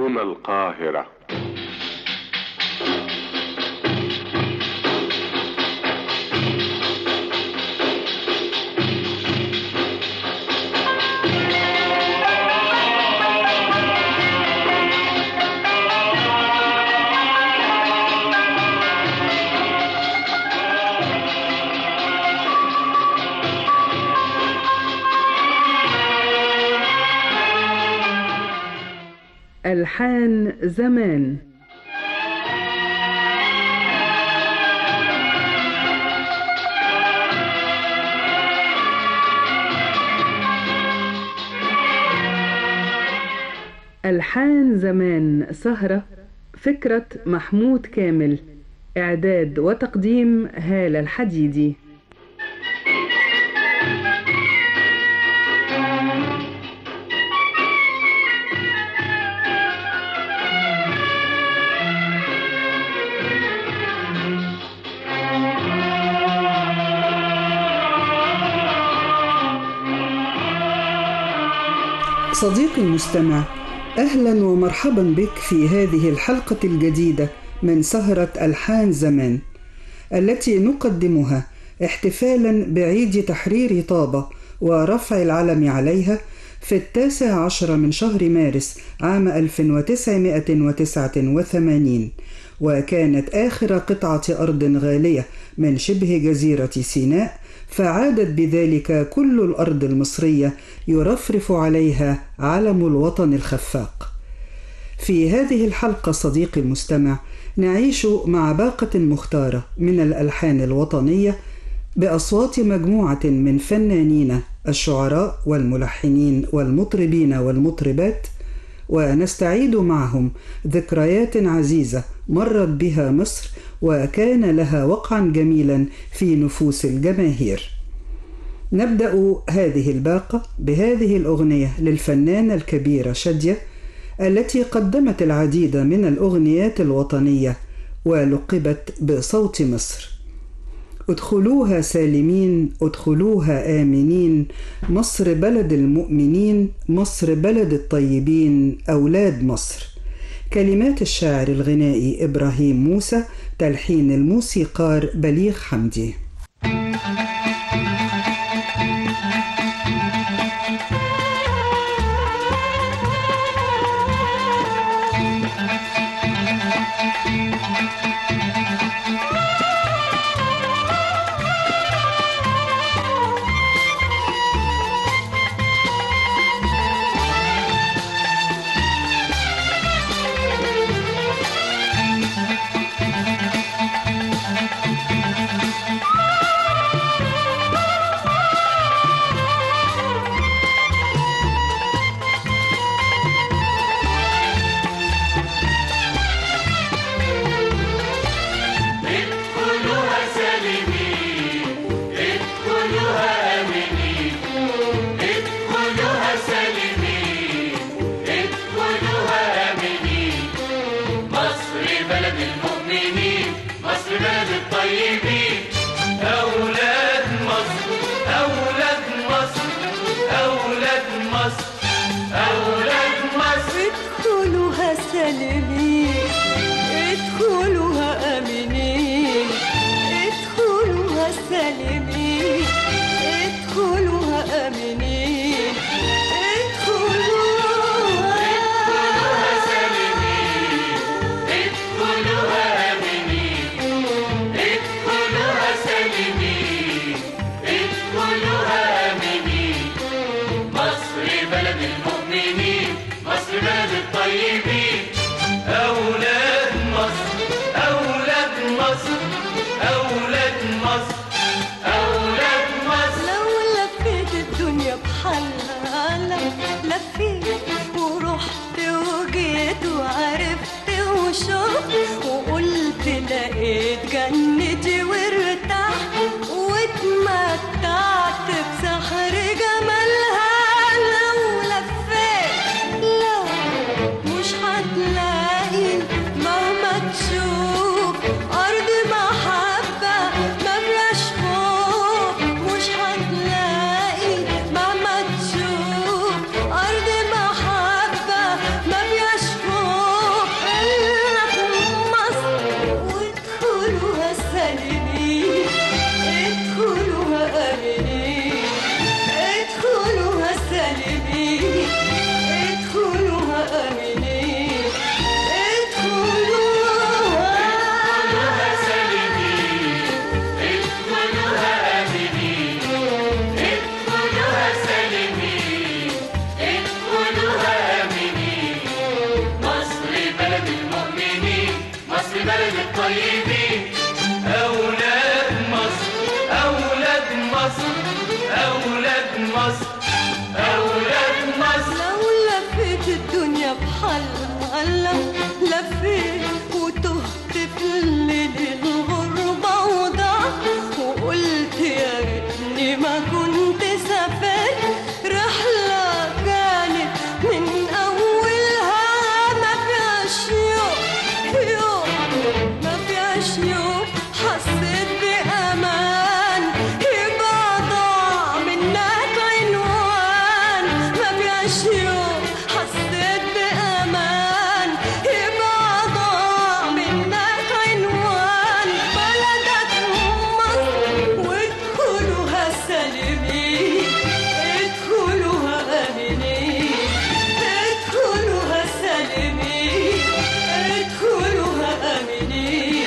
هنا القاهرة ألحان زمان ألحان زمان سهرة فكرة محمود كامل إعداد وتقديم هالة الحديدي صديقي المستمع اهلا ومرحبا بك في هذه الحلقه الجديده من سهره الحان زمان التي نقدمها احتفالا بعيد تحرير طابه ورفع العلم عليها في التاسع عشر من شهر مارس عام 1989 وكانت آخر قطعة أرض غالية من شبه جزيرة سيناء فعادت بذلك كل الارض المصريه يرفرف عليها علم الوطن الخفاق في هذه الحلقه صديقي المستمع نعيش مع باقه مختاره من الالحان الوطنيه باصوات مجموعه من فنانين الشعراء والملحنين والمطربين والمطربات ونستعيد معهم ذكريات عزيزه مرت بها مصر وكان لها وقعا جميلا في نفوس الجماهير نبدا هذه الباقه بهذه الاغنيه للفنانه الكبيره شاديه التي قدمت العديد من الاغنيات الوطنيه ولقبت بصوت مصر ادخلوها سالمين ادخلوها امنين مصر بلد المؤمنين مصر بلد الطيبين اولاد مصر كلمات الشاعر الغنائي ابراهيم موسى تلحين الموسيقار بليغ حمدي ما فيهاش خوف بلد الطيبين أولاد مصر أولاد مصر أولاد مصر أولاد مصر لو لفيت الدنيا بحالها لو لفيت وتهت في الليل الغربة وضعت وقلت يا ريتني ما كنت سافرت رحلة كانت من أولها ما فيهاش يوم يوم ما فيهاش يوم حسيت بأمان يبقى ضاع منك عنوان ما فيهاش يوم حسيت بأمان يبقى ضاع منك عنوان بلدك مصر وادخلوها سالمين ادخلوها آمنين ادخلوها سالمين ادخلوها آمنين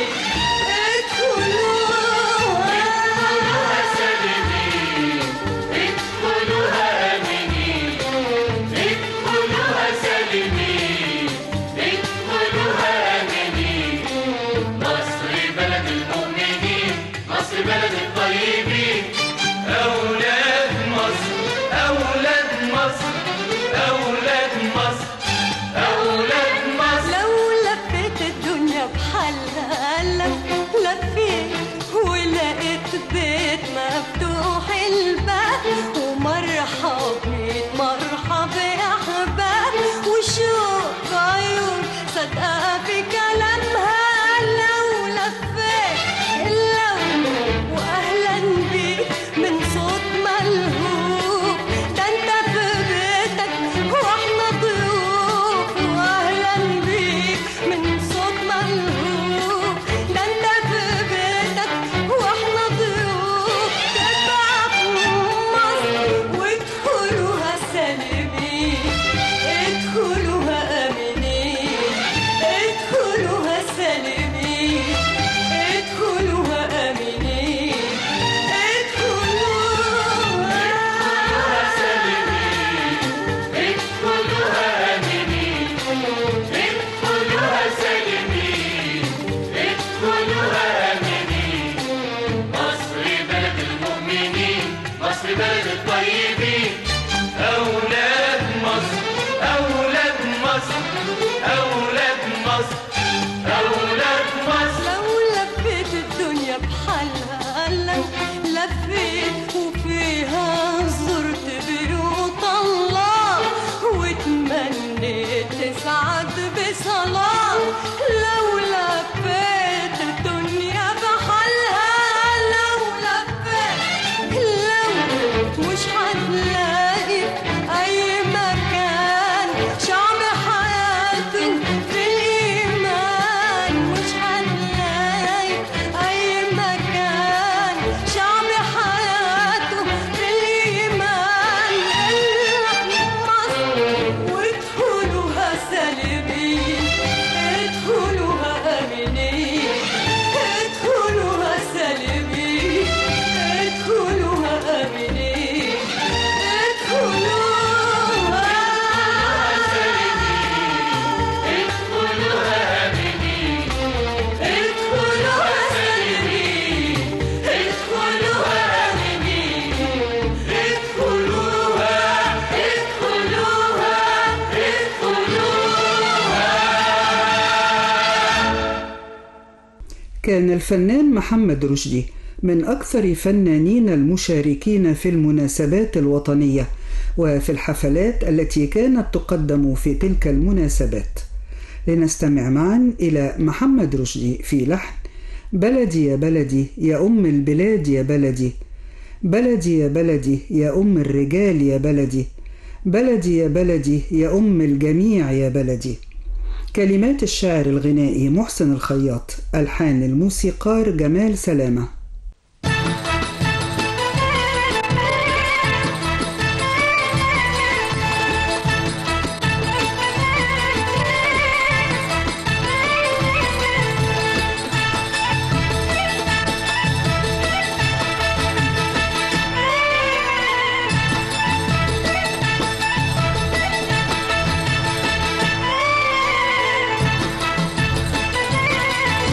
ادخلوها سالمين ادخلوها آمنين ادخلوها سالمين ادخلوها آمنين مصر بلد المؤمنين مصر بلد الطيبين أولاد مصر أولاد مصر أولاد مصر أولاد مصر لو لفيت الدنيا بحالها لو لفيت ولقيت بيت مفتوح الباب ومرحب ميت مرحب يا احباب وشوف عيون صدقة في كلامها لو لفيت لو واهلا بيك من صوت ملهوب ده انت في بيتك واحنا ضيوف واهلا بيك من صوت ملهوب ده انت في بيتك واحنا ضيوف تبع في مصر وادخلوها سالمين ادخلوها امنين ادخلوها سالمين ادخلوها امنين ادخلوها ادخلوها آمنين ادخلوها سالمين ادخلوها آمنين مصر بلد المؤمنين مصر بلد الطيبين أولاد مصر أولاد مصر أولاد مصر أولاد مصر لو لفيت الدنيا بحالها لو لفيت وفيها زرت بيوت الله وتمنيت تسعد بصلاة لو لفيت الدنيا بحالها لو لفيت لو مش هتلاقي أي مكان شعب حياته في الإيمان مش هتلاقي أي مكان شعب حياته في الإيمان إلا مصر وادخلوها سالمين ادخلوها آمنين ادخلوها سالمين ادخلوها آمنين ادخلوها ادخلوها آمنين ادخلوها سالمين ادخلوها آمنين ادخلوها ادخلوها ادخلوها كان الفنان محمد رشدي من أكثر فنانين المشاركين في المناسبات الوطنية وفي الحفلات التي كانت تقدم في تلك المناسبات لنستمع معا إلى محمد رشدي في لحن بلدي يا بلدي يا أم البلاد يا بلدي بلدي يا بلدي يا أم الرجال يا بلدي بلدي يا بلدي يا أم الجميع يا بلدي كلمات الشاعر الغنائي محسن الخياط ألحان الموسيقار جمال سلامة بلدي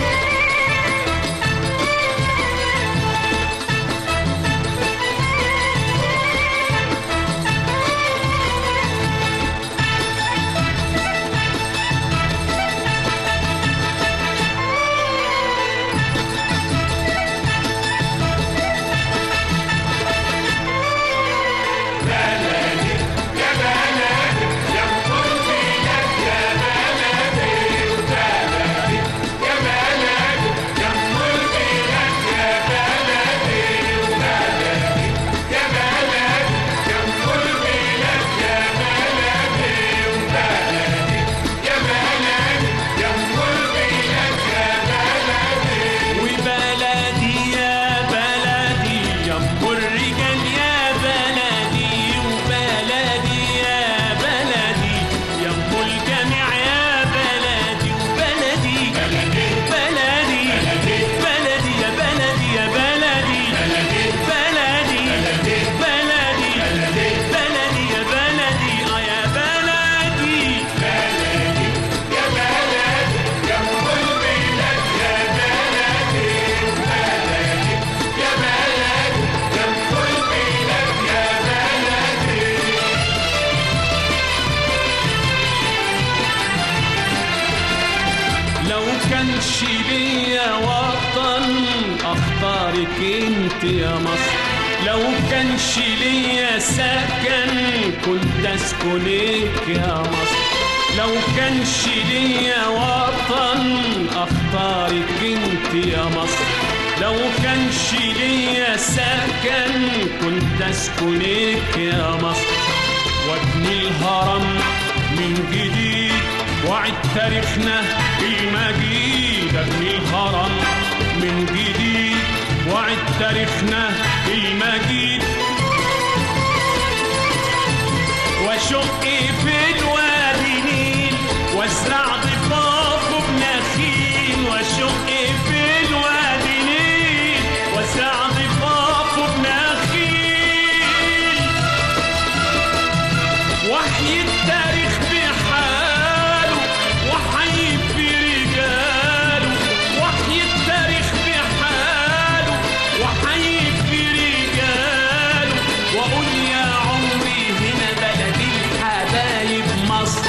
كانش ليا وطن اختارك انت يا مصر لو كانش ليا سكن كنت اسكنك يا مصر لو كانش ليا وطن اختارك انت يا مصر لو كانش ليا سكن كنت اسكنك يا مصر وابني الهرم من جديد وعد تاريخنا المجيد ابني الهرم من جديد وعد تاريخنا المجيد واشق في الوادي نيل وازرع ضفافه بنخيل واشق في الوادي نيل وازرع ضفافه بنخيل وحي التاريخ بحاله وحي في رجاله وحي التاريخ بحاله وحي في رجاله واقول يا عمري هنا بلدي الحبايب مصر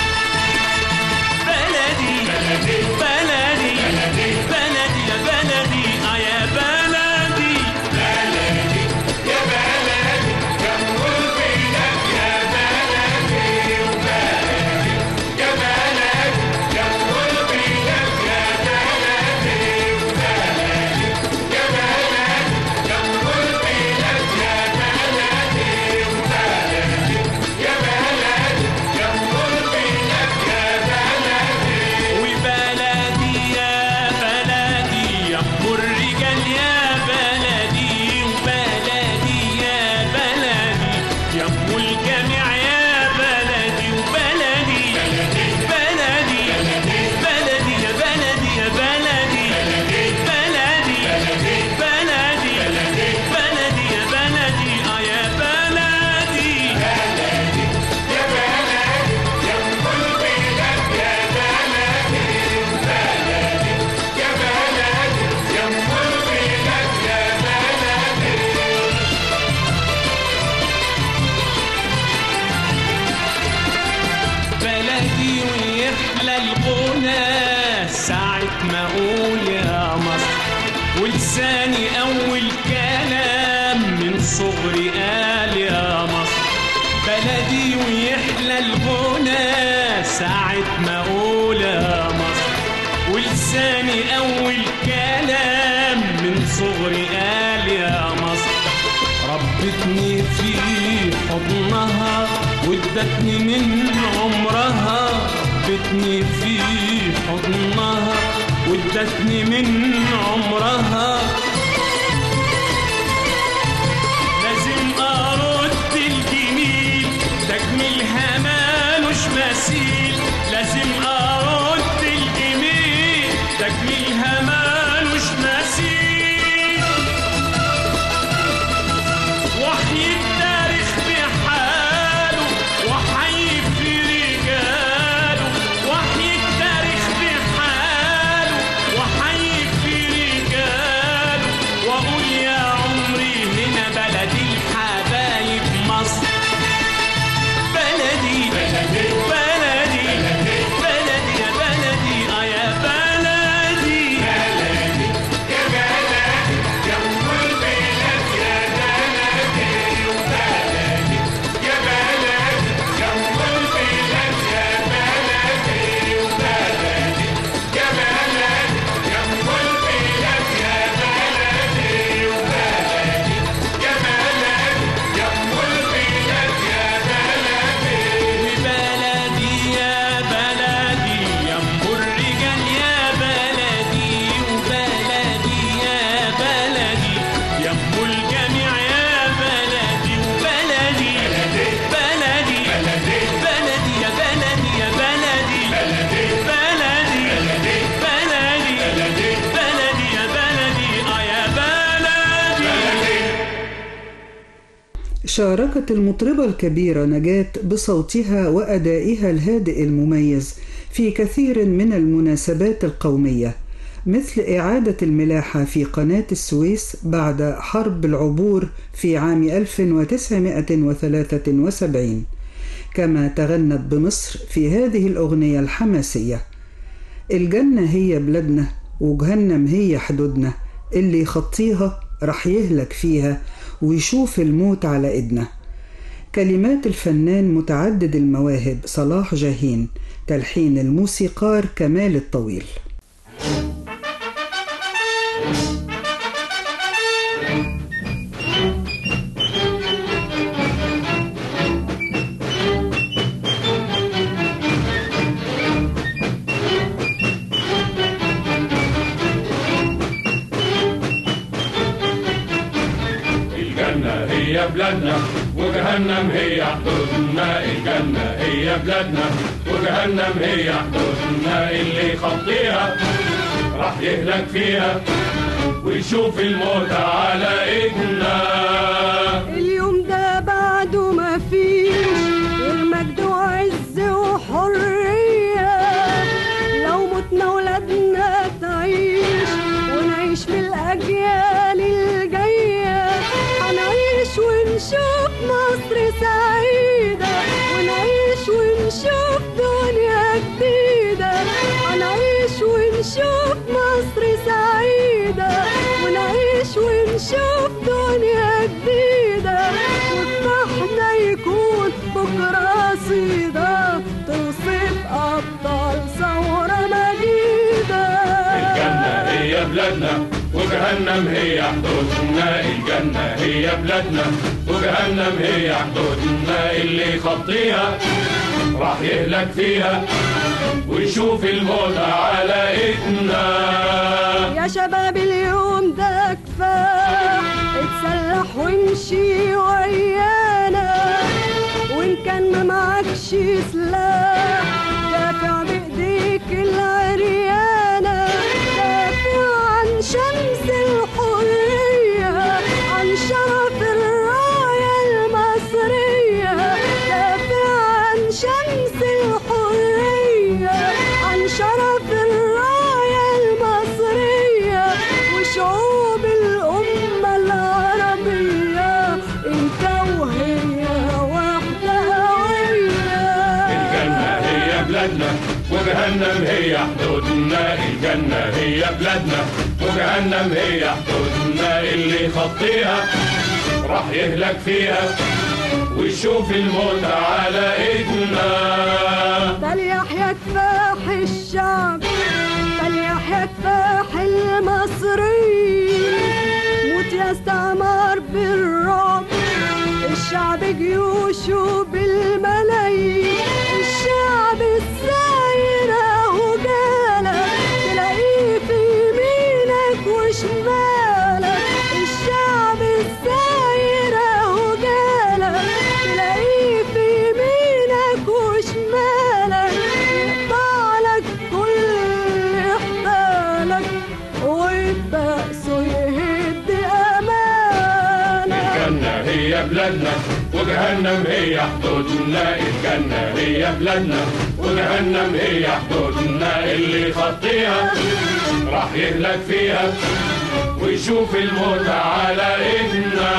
بلدي بلدي بلدي بلدي بلدي يا بلدي اه يا بلدي يا بلدي جنب بيدك يا بلدي وبلدي يا بلدي جنب بيدك يا بلدي وبلدي يا بلدي جنب بيدك يا بلدي وبلدي يا بلدي جنب بيدك يا بلدي وبلدي يا بلدي يا ام الرجال يا بلدي وبلدي يا بلدي يا ام الجميع يا بلدي وبلدي بلدي بلدي يا بلدي يا بلدي بلدي بلدي بلدي يا بلدي اه يا بلدي يا بلدي جنب بيدك يا بلدي وبلدي يا بلدي جنب بيدك يا بلدي بلدي ويحلى الغنى ساعة ما أقول يا مصر ولساني أول كلام من صغري قال يا مصر بلدي ويحلى الغنى ساعة ما أقول يا مصر ولساني أول كلام من صغري قال يا مصر ربتني في حضنها وادتني من عمرها ربتني في حضنها وادتني من عمرها لازم ارد الجميل تجميلها مالوش مثيل لازم ارد الجميل تجميلها مالوش مثيل وحي التاريخ بحاله وحي في رجاله وحي التاريخ بحاله وحي في رجاله واقول يا عمري هنا بلدي الحبايب مصر بلدي بلدي بلدي بلدي يا بلدي اه يا بلدي يا بلدي جنب بيدك يا بلدي وبلدي يا بلدي جنب بيدك يا بلدي وبلدي يا بلدي جنب بيدك يا بلدي وبلدي يا بلدي جنب بيدك يا بلدي وبلدي يا بلدي يا ام الرجال يا بلدي وبلدي يا بلدي يا ام الجميع يا بلدي وبلدي بلدي بلدي يا بلدي يا بلدي بلدي بلدي بلدي يا بلدي اه يا بلدي شاركت المطربة الكبيرة نجاة بصوتها وأدائها الهادئ المميز في كثير من المناسبات القومية مثل إعادة الملاحة في قناة السويس بعد حرب العبور في عام 1973 كما تغنت بمصر في هذه الأغنية الحماسية الجنة هي بلادنا وجهنم هي حدودنا اللي يخطيها راح يهلك فيها ويشوف الموت على إيدنا كلمات الفنان متعدد المواهب صلاح جاهين تلحين الموسيقار كمال الطويل الجنة هي بلادنا وجهنم هي حدودنا الجنة هي بلادنا وجهنم هي حدودنا اللي يخطيها راح يهلك فيها ويشوف الموت على ايدنا اليوم ده بعده ما فيش غير مجد وعز وحرية لو متنا ولادنا تعيش ونعيش بالأجيال الجاية هنعيش ونشوف مصر سعيدة ونعيش ونشوف دنيا جديدة هنعيش ونشوف مصر سعيدة ونعيش ونشوف دنيا جديدة وفرحنا يكون بكرة صيدة توصف أبطال ثورة مجيدة الجنة هي بلادنا وجهنم هي حدودنا الجنة هي بلادنا وجهنم هي حدودنا اللي يخطيها راح يهلك فيها ويشوف الموت على ايدنا يا شباب اليوم ده كفاح اتسلح وامشي ويانا وان كان ما معكش سلاح دافع بايديك العريانة دافع عن شمس الحرية عن شرف الراية المصرية دافع عن شمس الحرية عن شرف الراية المصرية وشعوب الأمة العربية انت وهي واحدة الجنة قوية هي بلادنا وجهنم هي حدودنا الجنة هي بلادنا وجهنم هي حدودنا اللي يخطيها راح يهلك فيها ويشوف الموت على ايدنا فليحيا كفاح الشعب فليحيا كفاح المصريين موت يا استعمار بالرعب الشعب جيوشه بالملايين الشعب الساير اهو جالك تلاقيه في يمينك وشمالك الشعب الساير اهو جالك تلاقيه في يمينك وشمالك يقطع لك كل اللي احتالك وبأسه يهد امالك الجنة هي بلادنا وجهنم هي حدودنا الجنة هي بلادنا وجهنم هي حدودنا اللي يخطيها راح يهلك فيها ويشوف الموت على ايدنا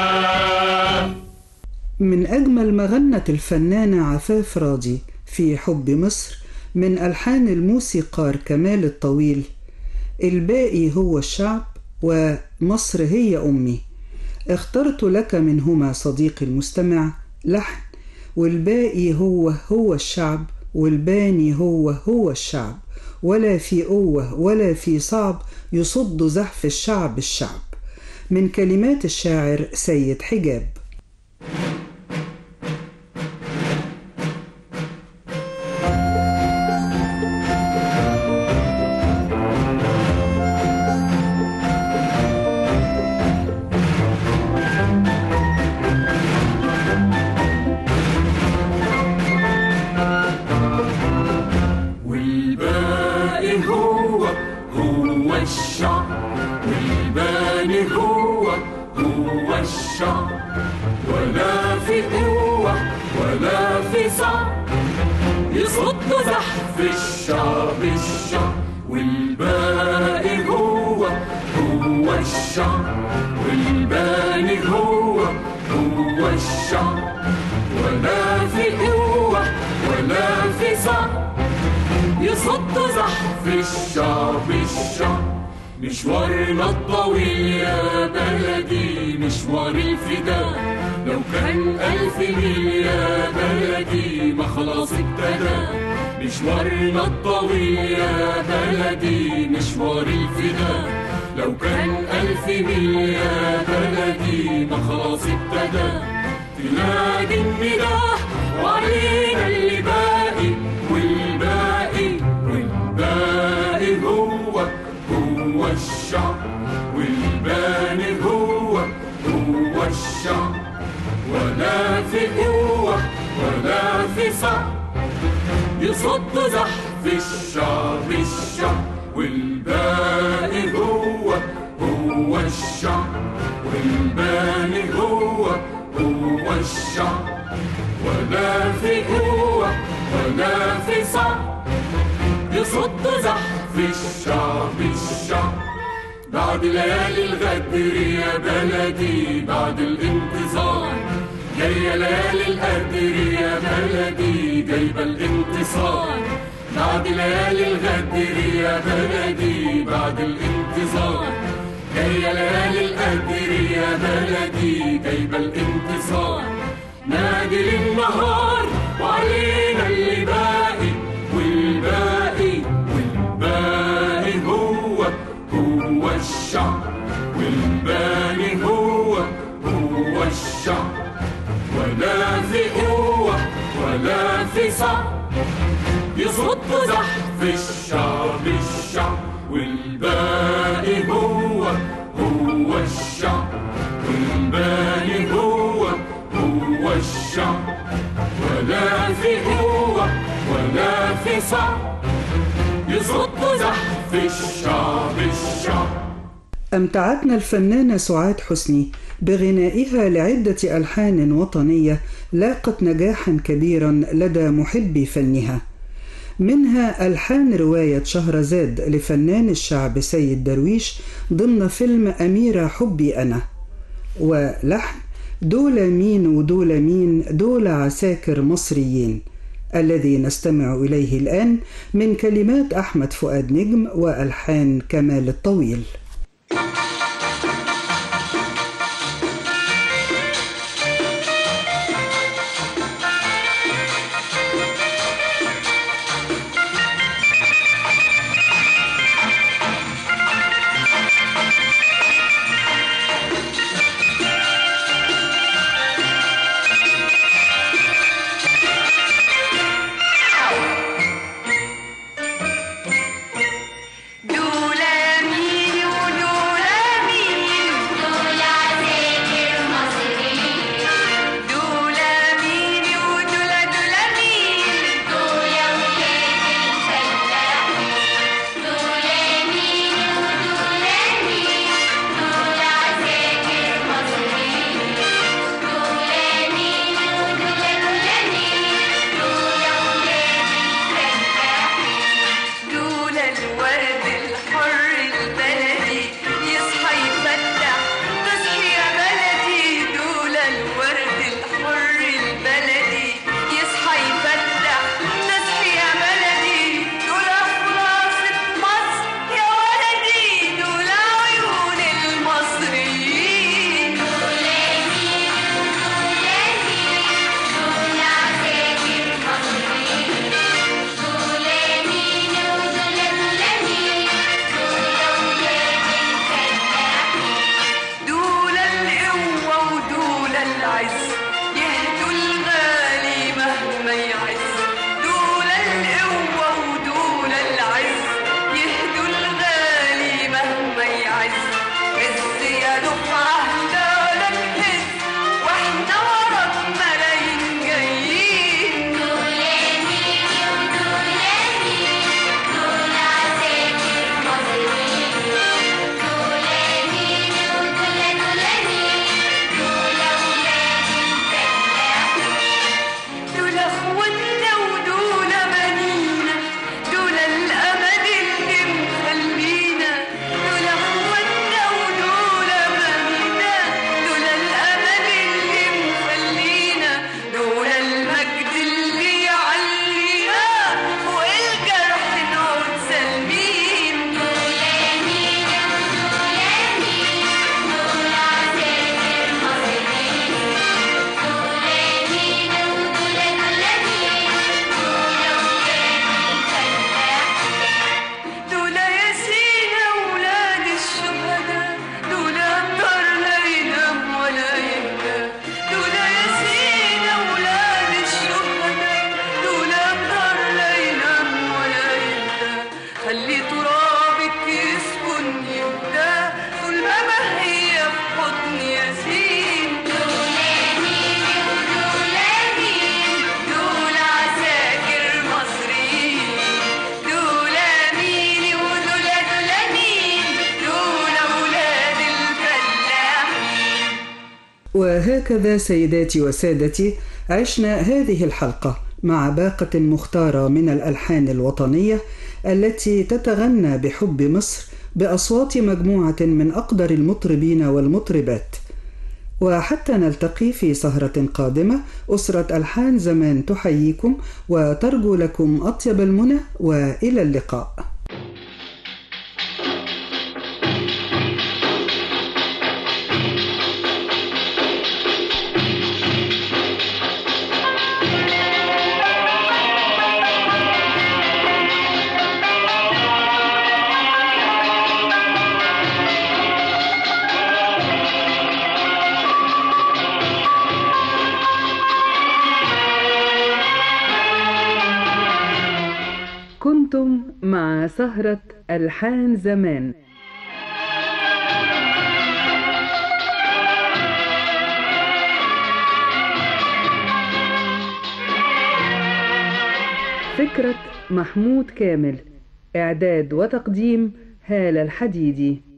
من أجمل ما غنت الفنانة عفاف راضي في حب مصر من ألحان الموسيقار كمال الطويل الباقي هو الشعب ومصر هي أمي اخترت لك منهما صديقي المستمع لحن والباقي هو هو الشعب والباني هو هو الشعب ولا في قوة ولا في صعب يصد زحف الشعب الشعب من كلمات الشاعر سيد حجاب والباقي هو هو الشعب والباقي هو هو الشعب ولا في قوة ولا في صعب يصد زحف الشعب الشعب والباقي هو هو الشعب والباقي هو هو الشعب ولا في قوة ولا في صعب يصد زحف في الشعب الشعب مشوارنا الطويل يا بلدي مشوار الفداء لو كان ألف ميل يا بلدي ما خلاص ابتدى مشوارنا الطويل يا بلدي مشوار الفداء لو كان ألف ميل يا بلدي ما خلاص ابتدى تنادي النداء وعلينا اللي باقي والباقي والباقي هو هو الشعب والباني هو هو الشعب ولا في قوة ولا في صعب يصد زحف الشعب الشعب والباقي هو هو الشعب والباني هو هو الشعب ولا في قوة ولا في صعب يصد زحف الشعب الشعب بعد ليالي الغدر يا بلدي بعد الانتظار جاية ليالي القدر يا بلدي جايبة الانتصار بعد ليالي الغدر يا بلدي بعد الانتظار جاية ليالي القدر يا بلدي جايبة الانتصار نادي للنهار وعلينا اللي باقي والباقي والباقي هو هو الشعب والباقي هو هو الشعب ولا في قوة ولا في صعب يصد زحف الشعب الشعب والباقي هو هو الشعب والباقي هو هو الشعب ولا في قوة ولا في صعب يصد زحف الشعب الشعب أمتعتنا الفنانة سعاد حسني بغنائها لعدة ألحان وطنية لاقت نجاحا كبيرا لدى محبي فنها منها ألحان رواية شهرزاد لفنان الشعب سيد درويش ضمن فيلم أميرة حبي أنا ولحن دول مين ودول مين دول عساكر مصريين الذي نستمع إليه الآن من كلمات أحمد فؤاد نجم وألحان كمال الطويل دولا مين ودولا مين دولا عساكر مصريين دولا مين ودولا دولا مين دولا ولاد الفلاحين دولا مين ودولا مين دولا عساكر مصريين دولا مين ودولا دولا مين دولا ولاد الفلاحين دول الورد الحر البلدي يصحى يفتح تصحي يا بلدي دول الورد الحر البلدي يصحى يفتح تصحي يا بلدي دول خلاصة مصر يا ولدي دول عيون المصريين دول مين دول مين دول عساكر مصريين دول مين ودول دول مين خلي ترابك يسكن يبدأ طول ما ما هي في حضن ياسين دول عساكر مصريين دول مين ودول دول مين دول أولاد الفلاحين وهكذا سيداتي وسادتي عشنا هذه الحلقة مع باقة مختارة من الألحان الوطنية التي تتغنى بحب مصر بأصوات مجموعة من أقدر المطربين والمطربات وحتى نلتقي في سهرة قادمة أسرة ألحان زمان تحييكم وترجو لكم أطيب المنى وإلى اللقاء كنتم مع سهرة ألحان زمان فكرة محمود كامل إعداد وتقديم هالة الحديدي